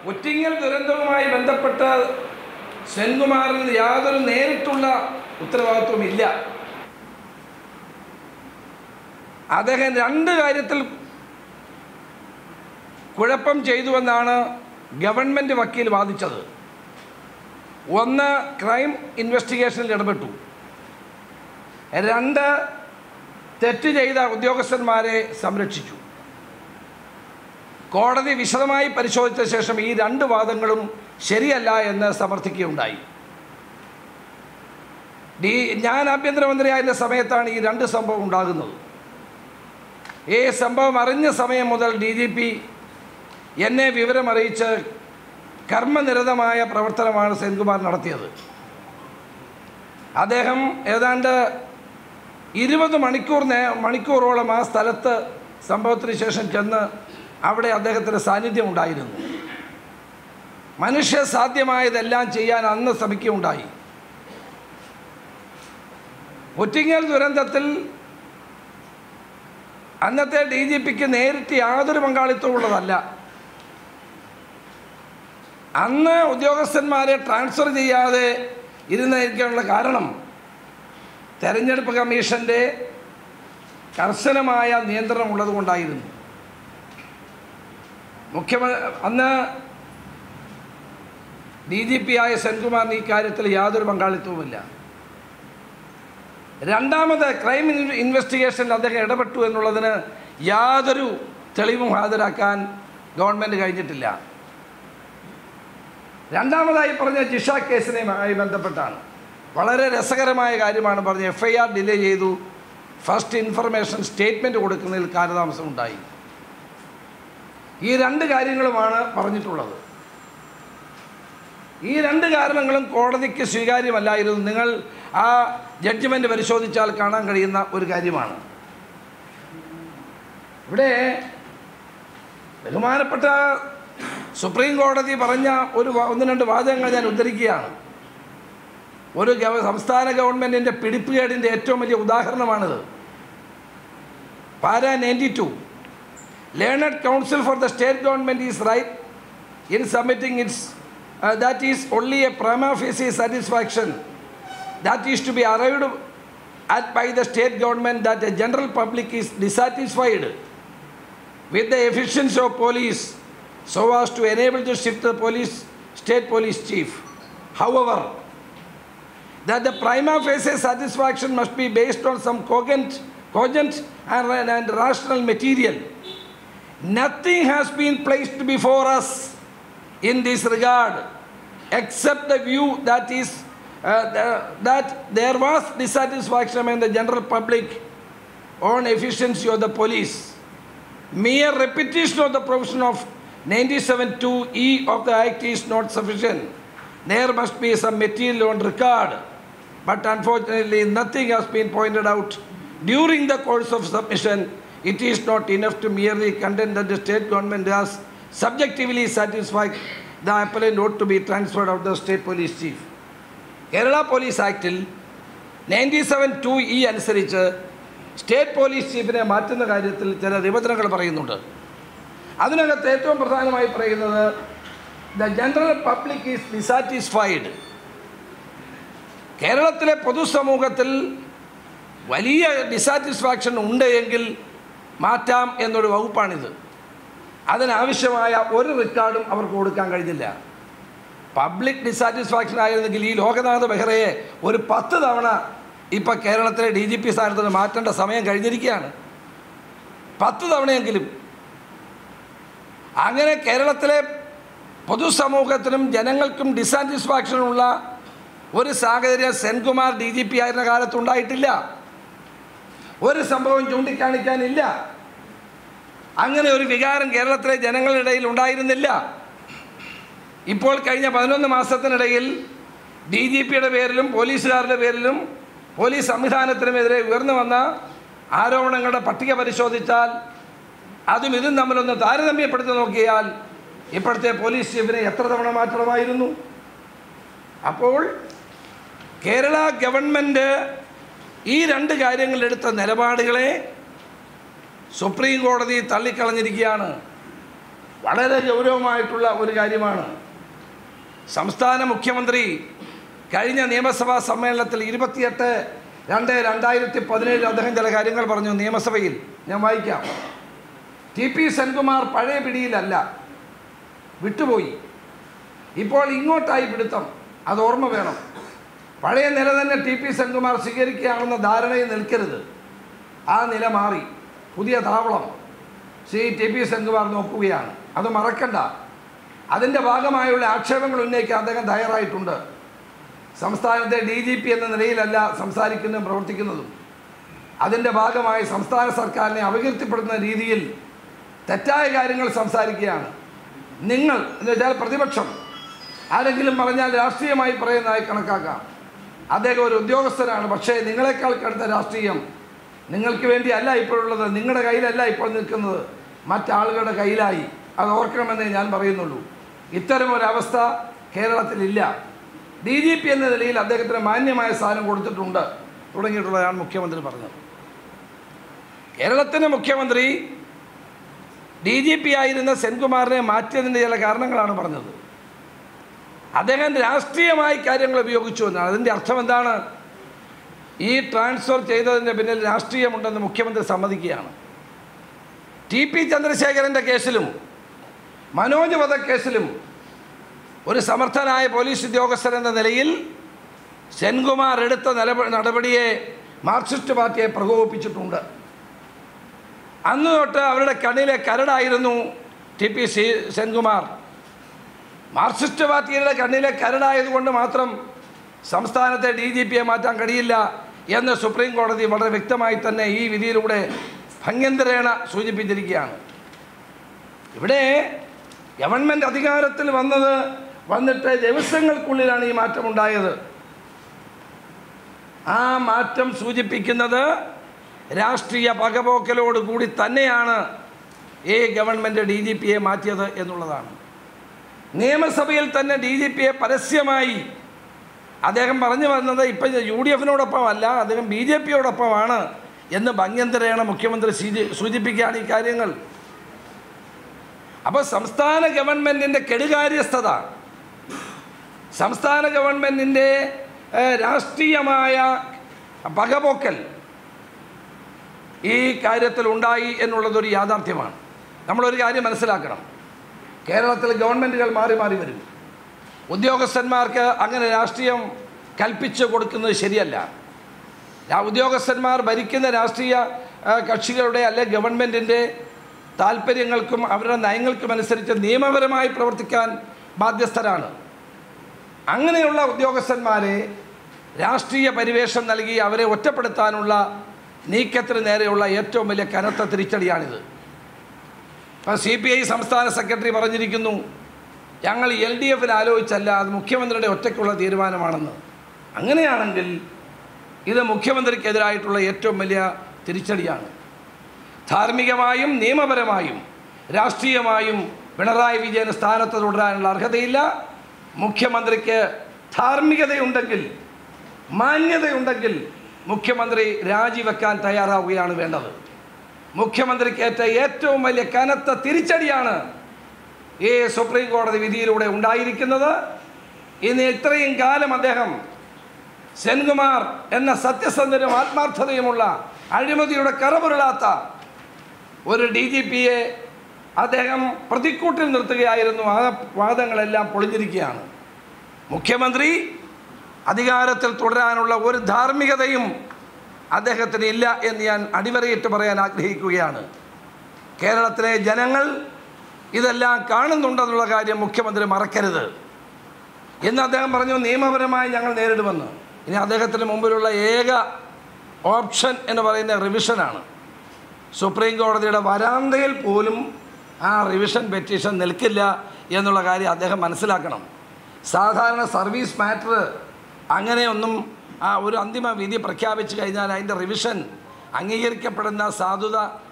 ഒറ്റിങ്ങൽ ദുരന്തവുമായി ബന്ധപ്പെട്ട് സെൻകുമാറിന് യാതൊരു നേരിട്ടുള്ള ഉത്തരവാദിത്വവും ഇല്ല അദ്ദേഹം രണ്ട് കാര്യത്തിൽ കുഴപ്പം ചെയ്തുവെന്നാണ് ഗവൺമെൻറ് വക്കീൽ വാദിച്ചത് ഒന്ന് ക്രൈം ഇൻവെസ്റ്റിഗേഷനിൽ ഇടപെട്ടു രണ്ട് തെറ്റ് ചെയ്ത ഉദ്യോഗസ്ഥന്മാരെ സംരക്ഷിച്ചു കോടതി വിശദമായി പരിശോധിച്ച ശേഷം ഈ രണ്ട് വാദങ്ങളും ശരിയല്ല എന്ന് സമർത്ഥിക്കുകയുണ്ടായി ഡി ഞാൻ ആഭ്യന്തരമന്ത്രിയായിരുന്ന സമയത്താണ് ഈ രണ്ട് സംഭവം ഉണ്ടാകുന്നത് ഈ സംഭവം അറിഞ്ഞ സമയം മുതൽ ഡി ജി പി എന്നെ വിവരമറിയിച്ച് കർമ്മനിരതമായ പ്രവർത്തനമാണ് സെൻകുമാർ നടത്തിയത് അദ്ദേഹം ഏതാണ്ട് ഇരുപത് മണിക്കൂർ നേ മണിക്കൂറോളം ആ സ്ഥലത്ത് സംഭവത്തിന് ശേഷം ചെന്ന് അവിടെ അദ്ദേഹത്തിൻ്റെ സാന്നിധ്യം ഉണ്ടായിരുന്നു മനുഷ്യ സാധ്യമായതെല്ലാം ചെയ്യാൻ അന്ന് ശ്രമിക്കുകയുണ്ടായി ഒറ്റിങ്ങൽ ദുരന്തത്തിൽ അന്നത്തെ ഡി ജി പിക്ക് നേരിട്ട് യാതൊരു പങ്കാളിത്തവും ഉള്ളതല്ല അന്ന് ഉദ്യോഗസ്ഥന്മാരെ ട്രാൻസ്ഫർ ചെയ്യാതെ ഇരുന്നിരിക്കാനുള്ള കാരണം തെരഞ്ഞെടുപ്പ് കമ്മീഷൻ്റെ കർശനമായ നിയന്ത്രണം ഉള്ളതുകൊണ്ടായിരുന്നു മുഖ്യമന്ത്രി അന്ന് ഡി ജി പി ആയ സെൻകുമാറിന് ഈ കാര്യത്തിൽ യാതൊരു പങ്കാളിത്തവുമില്ല രണ്ടാമത് ക്രൈം ഇൻ- ഇൻവെസ്റ്റിഗേഷനിൽ അദ്ദേഹം ഇടപെട്ടു എന്നുള്ളതിന് യാതൊരു തെളിവും ഹാജരാക്കാൻ ഗവൺമെൻറ് കഴിഞ്ഞിട്ടില്ല രണ്ടാമതായി പറഞ്ഞ ജിഷ കേസിനെയുമായി ബന്ധപ്പെട്ടാണ് വളരെ രസകരമായ കാര്യമാണ് പറഞ്ഞത് എഫ് ഐ ആർ ഡിലേ ചെയ്തു ഫസ്റ്റ് ഇൻഫർമേഷൻ സ്റ്റേറ്റ്മെൻറ്റ് കൊടുക്കുന്നതിൽ കാലതാമസം ഉണ്ടായി ഈ രണ്ട് കാര്യങ്ങളുമാണ് പറഞ്ഞിട്ടുള്ളത് ഈ രണ്ട് കാരണങ്ങളും കോടതിക്ക് സ്വീകാര്യമല്ലായിരുന്നു നിങ്ങൾ ആ ജഡ്ജ്മെൻറ്റ് പരിശോധിച്ചാൽ കാണാൻ കഴിയുന്ന ഒരു കാര്യമാണ് ഇവിടെ ബഹുമാനപ്പെട്ട സുപ്രീം കോടതി പറഞ്ഞ ഒരു വ- ഒന്ന് രണ്ട് വാചകങ്ങൾ ഞാൻ ഉദ്ധരിക്കുകയാണ് ഒരു ഗവ സംസ്ഥാന ഗവൺമെൻറ്റിൻ്റെ പിടിപ്പുകേടിൻ്റെ ഏറ്റവും വലിയ ഉദാഹരണമാണിത് para ninety two learned counsel for the state government is right in submitting its that is only a prima facie satisfaction that is to be arrived at by the state government that the general public is dissatisfied with the efficiency of police so as to enable to shift the police state police chief however that the prima facie satisfaction must be based on some cogent, cogent and, and rational material nothing has been placed before us in this regard except the view that is uh, the- that there was dissatisfaction among the general public on efficiency of the police. Mere repetition of the provision of 97.2e of the Act is not sufficient. There must be some material on record, but unfortunately nothing has been pointed out during the course of submission. It is not enough to merely contend that the state government has subjectively satisfied the appellant ought to be transferred of the state police chief. Kerala police ആക്ടിൽ ninety seven two E അനുസരിച്ച് state police ചീഫിനെ മാറ്റുന്ന കാര്യത്തിൽ ചില നിബന്ധനകൾ പറയുന്നുണ്ട് അതിനകത്ത് ഏറ്റവും പ്രധാനമായി പറയുന്നത് the general public is dissatisfied കേരളത്തിലെ പൊതുസമൂഹത്തിൽ വലിയ ഡിസാറ്റിസ്ഫാക്ഷൻ ഉണ്ട് എങ്കിൽ മാറ്റാം എന്നൊരു വകുപ്പാണിത് അതിനാവശ്യമായ ഒരു റെക്കോർഡും അവർക്ക് കൊടുക്കാൻ കഴിഞ്ഞില്ല പബ്ലിക് ഡിസാറ്റിസ്ഫാക്ഷൻ ആയിരുന്നെങ്കിൽ ഈ ലോകനാഥ് ബെഹ്റയെ ഒരു പത്ത് തവണ ഇപ്പം കേരളത്തിലെ ഡി ജി പി സ്ഥാനത്ത് നിന്ന് മാറ്റേണ്ട സമയം കഴിഞ്ഞിരിക്കുകയാണ് പത്ത് തവണയെങ്കിലും അങ്ങനെ കേരളത്തിലെ പൊതുസമൂഹത്തിനും ജനങ്ങൾക്കും ഡിസാറ്റിസ്ഫാക്ഷനുള്ള ഒരു സാഹചര്യം സെൻകുമാർ ഡി ജി പി ആയിരുന്ന കാലത്ത് ഉണ്ടായിട്ടില്ല ഒരു സംഭവം ചൂണ്ടിക്കാണിക്കാനില്ല അങ്ങനെ ഒരു വികാരം കേരളത്തിലെ ജനങ്ങളുടെ ഇടയിൽ ഉണ്ടായിരുന്നില്ല ഇപ്പോൾ കഴിഞ്ഞ പതിനൊന്ന് മാസത്തിനിടയിൽ ഡി ജി പിയുടെ പേരിലും പോലീസുകാരുടെ പേരിലും പോലീസ് സംവിധാനത്തിനുമെതിരെ ഉയർന്നു വന്ന ആരോപണങ്ങളുടെ പട്ടിക പരിശോധിച്ചാൽ അതും ഇതും തമ്മിലൊന്ന് താരതമ്യപ്പെടുത്തി നോക്കിയാൽ ഇപ്പോഴത്തെ പോലീസ് ചീഫിനെ എത്ര തവണ മാറ്റണമായിരുന്നു അപ്പോൾ കേരള ഗവൺമെൻറ് ഈ രണ്ട് കാര്യങ്ങളിലെടുത്ത നിലപാടുകളെ സുപ്രീം കോടതി തള്ളിക്കളഞ്ഞിരിക്കുകയാണ് വളരെ ഗൗരവമായിട്ടുള്ള ഒരു കാര്യമാണ് സംസ്ഥാന മുഖ്യമന്ത്രി കഴിഞ്ഞ നിയമസഭാ സമ്മേളനത്തിൽ ഇരുപത്തിയെട്ട് രണ്ട് രണ്ടായിരത്തി പതിനേഴിൽ അദ്ദേഹം ചില കാര്യങ്ങൾ പറഞ്ഞു നിയമസഭയിൽ ഞാൻ വായിക്കാം ടി പി സെൻകുമാർ പഴയ പിടിയിലല്ല വിട്ടുപോയി ഇപ്പോൾ ഇങ്ങോട്ടായി പിടുത്തം അത് ഓർമ്മ വേണം പഴയ നില തന്നെ ടി പി സെൻകുമാർ സ്വീകരിക്കുകയാണെന്ന ധാരണയിൽ നിൽക്കരുത് ആ നില മാറി പുതിയ താവളം ശ്രീ ടി പി സെൻകുമാർ നോക്കുകയാണ് അത് മറക്കണ്ട അതിൻ്റെ ഭാഗമായുള്ള ആക്ഷേപങ്ങൾ ഉന്നയിക്കാൻ അദ്ദേഹം തയ്യാറായിട്ടുണ്ട് സംസ്ഥാനത്തെ ഡി ജി പി എന്ന നിലയിലല്ല സംസാരിക്കുന്നതും പ്രവർത്തിക്കുന്നതും അതിൻ്റെ ഭാഗമായി സംസ്ഥാന സർക്കാരിനെ അപകീർത്തിപ്പെടുന്ന രീതിയിൽ തെറ്റായ കാര്യങ്ങൾ സംസാരിക്കുകയാണ് നിങ്ങൾ എന്ന് വെച്ചാൽ പ്രതിപക്ഷം ആരെങ്കിലും പറഞ്ഞാൽ രാഷ്ട്രീയമായി പറയുന്നതായി കണക്കാക്കാം അദ്ദേഹം ഒരു ഉദ്യോഗസ്ഥനാണ് പക്ഷേ നിങ്ങളെക്കാൾ കടുത്ത രാഷ്ട്രീയം നിങ്ങൾക്ക് വേണ്ടിയല്ല ഇപ്പോഴുള്ളത് നിങ്ങളുടെ കയ്യിലല്ല ഇപ്പോൾ നിൽക്കുന്നത് മറ്റാളുകളുടെ കയ്യിലായി അത് ഓർക്കണമെന്നേ ഞാൻ പറയുന്നുള്ളൂ ഇത്തരം ഒരവസ്ഥ കേരളത്തിലില്ല ഡി ജി പി എന്ന നിലയിൽ അദ്ദേഹത്തിന് മാന്യമായ സ്ഥാനം കൊടുത്തിട്ടുണ്ട് തുടങ്ങിയിട്ടുള്ളതാണ് മുഖ്യമന്ത്രി പറഞ്ഞത് കേരളത്തിൻ്റെ മുഖ്യമന്ത്രി ഡി ജി പി ആയിരുന്ന സെൻകുമാറിനെ മാറ്റിയതിൻ്റെ ചില കാരണങ്ങളാണ് പറഞ്ഞത് അദ്ദേഹം രാഷ്ട്രീയമായി കാര്യങ്ങൾ ഉപയോഗിച്ചു എന്നാണ് അതിൻ്റെ അർത്ഥം എന്താണ് ഈ ട്രാൻസ്ഫർ ചെയ്തതിൻ്റെ പിന്നിൽ രാഷ്ട്രീയമുണ്ടെന്ന് മുഖ്യമന്ത്രി സമ്മതിക്കുകയാണ് ടി പി ചന്ദ്രശേഖരൻ്റെ കേസിലും മനോജ് വധക്കേസിലും ഒരു സമർത്ഥനായ പോലീസ് ഉദ്യോഗസ്ഥൻ എന്ന നിലയിൽ സെൻകുമാർ എടുത്ത നിലപ നടപടിയെ മാർക്സിസ്റ്റ് പാർട്ടിയെ പ്രകോപിപ്പിച്ചിട്ടുണ്ട് അന്ന് തൊട്ട് അവരുടെ കണ്ണിലെ കരടായിരുന്നു T P C Senkumar Marxist പാർട്ടിയുടെ കണ്ണിലെ കരടായതുകൊണ്ട് മാത്രം സംസ്ഥാനത്തെ ഡി ജി പിയെ മാറ്റാൻ കഴിയില്ല എന്ന് സുപ്രീം കോടതി വളരെ വ്യക്തമായി തന്നെ ഈ വിധിയിലൂടെ ഭംഗ്യന്തരേണ സൂചിപ്പിച്ചിരിക്കുകയാണ് ഇവിടെ ഗവൺമെൻറ് അധികാരത്തിൽ വന്നത് വന്നിട്ട് ദിവസങ്ങൾക്കുള്ളിലാണ് ഈ മാറ്റമുണ്ടായത് ആ മാറ്റം സൂചിപ്പിക്കുന്നത് രാഷ്ട്രീയ പകപോക്കലോട് കൂടി തന്നെയാണ് ഈ ഗവൺമെൻറ് ഡി ജി പിയെ മാറ്റിയത് എന്നുള്ളതാണ് നിയമസഭയിൽ തന്നെ ഡി ജി പിയെ പരസ്യമായി അദ്ദേഹം പറഞ്ഞു വന്നത് ഇപ്പം യു ഡി എഫിനോടൊപ്പമല്ല അദ്ദേഹം ബി ജെ പിയോടൊപ്പമാണ് എന്ന് ഭംഗ്യന്തരേണ മുഖ്യമന്ത്രി സൂചി- സൂചിപ്പിക്കുകയാണ് ഈ കാര്യങ്ങൾ അപ്പോൾ സംസ്ഥാന ഗവൺമെൻറ്റിൻ്റെ കെടുകാര്യസ്ഥത സംസ്ഥാന ഗവൺമെൻറ്റിൻ്റെ ഏഹ്, രാഷ്ട്രീയമായ പകപോക്കൽ ഈ കാര്യത്തിൽ ഉണ്ടായി എന്നുള്ളതൊരു യാഥാർത്ഥ്യമാണ് നമ്മളൊരു കാര്യം മനസ്സിലാക്കണം കേരളത്തിൽ ഗവൺമെൻറ്റുകൾ മാറി മാറി വരും ഉദ്യോഗസ്ഥന്മാർക്ക് അങ്ങനെ രാഷ്ട്രീയം കൽപ്പിച്ചു കൊടുക്കുന്നത് ശരിയല്ല ആ ഉദ്യോഗസ്ഥന്മാർ ഭരിക്കുന്ന രാഷ്ട്രീയ ആ, കക്ഷികളുടെ അല്ലെ ഗവൺമെൻറ്റിൻ്റെ താല്പര്യങ്ങൾക്കും അവരുടെ നയങ്ങൾക്കും അനുസരിച്ച് നിയമപരമായി പ്രവർത്തിക്കാൻ ബാധ്യസ്ഥരാണ് അങ്ങനെയുള്ള ഉദ്യോഗസ്ഥന്മാരെ രാഷ്ട്രീയ പരിവേഷം നൽകി അവരെ ഒറ്റപ്പെടുത്താനുള്ള നീക്കത്തിന് നേരെയുള്ള ഏറ്റവും വലിയ കനത്ത തിരിച്ചടിയാണിത് ഇപ്പം സി പി ഐ സംസ്ഥാന സെക്രട്ടറി പറഞ്ഞിരിക്കുന്നു ഞങ്ങൾ എൽ ഡി എഫിൽ ആലോചിച്ചല്ല അത് മുഖ്യമന്ത്രിയുടെ ഒറ്റയ്ക്കുള്ള തീരുമാനമാണെന്ന് അങ്ങനെയാണെങ്കിൽ ഇത് മുഖ്യമന്ത്രിക്കെതിരായിട്ടുള്ള ഏറ്റവും വലിയ തിരിച്ചടിയാണ് ധാർമ്മികമായും നിയമപരമായും രാഷ്ട്രീയമായും പിണറായി വിജയന് സ്ഥാനത്ത് തുടരാനുള്ള അർഹതയില്ല മുഖ്യമന്ത്രിക്ക് ധാർമ്മികതയുണ്ടെങ്കിൽ മാന്യതയുണ്ടെങ്കിൽ മുഖ്യമന്ത്രി രാജിവെക്കാൻ തയ്യാറാവുകയാണ് വേണ്ടത് മുഖ്യമന്ത്രിക്കേറ്റ ഏറ്റവും വലിയ കനത്ത തിരിച്ചടിയാണ് ഈ സുപ്രീം കോടതി വിധിയിലൂടെ ഉണ്ടായിരിക്കുന്നത് ഇനി ഇത്രയും കാലം അദ്ദേഹം സെൻകുമാർ എന്ന സത്യസന്ധനും ആത്മാർത്ഥതയുമുള്ള അഴിമതിയുടെ കറപുരളാത്ത ഒരു ഡി ജി പിയെ അദ്ദേഹം പ്രതിക്കൂട്ടിൽ നിർത്തുകയായിരുന്നു ആ വാദങ്ങളെല്ലാം പൊളിഞ്ഞിരിക്കുകയാണ് മുഖ്യമന്ത്രി അധികാരത്തിൽ തുടരാനുള്ള ഒരു ധാർമ്മികതയും അദ്ദേഹത്തിന് ഇല്ല എന്ന് ഞാൻ അടിവരയിട്ട് പറയാൻ ആഗ്രഹിക്കുകയാണ് കേരളത്തിലെ ജനങ്ങൾ ഇതെല്ലാം കാണുന്നുണ്ടെന്നുള്ള കാര്യം മുഖ്യമന്ത്രി മറക്കരുത് എന്ന് അദ്ദേഹം പറഞ്ഞു നിയമപരമായി ഞങ്ങൾ നേരിടുമെന്ന് ഇനി അദ്ദേഹത്തിന് മുമ്പിലുള്ള ഏക ഓപ്ഷൻ എന്ന് പറയുന്ന റിവിഷനാണ് സുപ്രീം കോടതിയുടെ വരാന്തയിൽ പോലും ആ റിവിഷൻ പെറ്റീഷൻ നിൽക്കില്ല എന്നുള്ള കാര്യം അദ്ദേഹം മനസ്സിലാക്കണം സാധാരണ സർവീസ് മാറ്റർ അങ്ങനെയൊന്നും ആ ഒരു അന്തിമ വിധി പ്രഖ്യാപിച്ചു കഴിഞ്ഞാൽ അതിൻ്റെ റിവിഷൻ അംഗീകരിക്കപ്പെടുന്ന സാധുത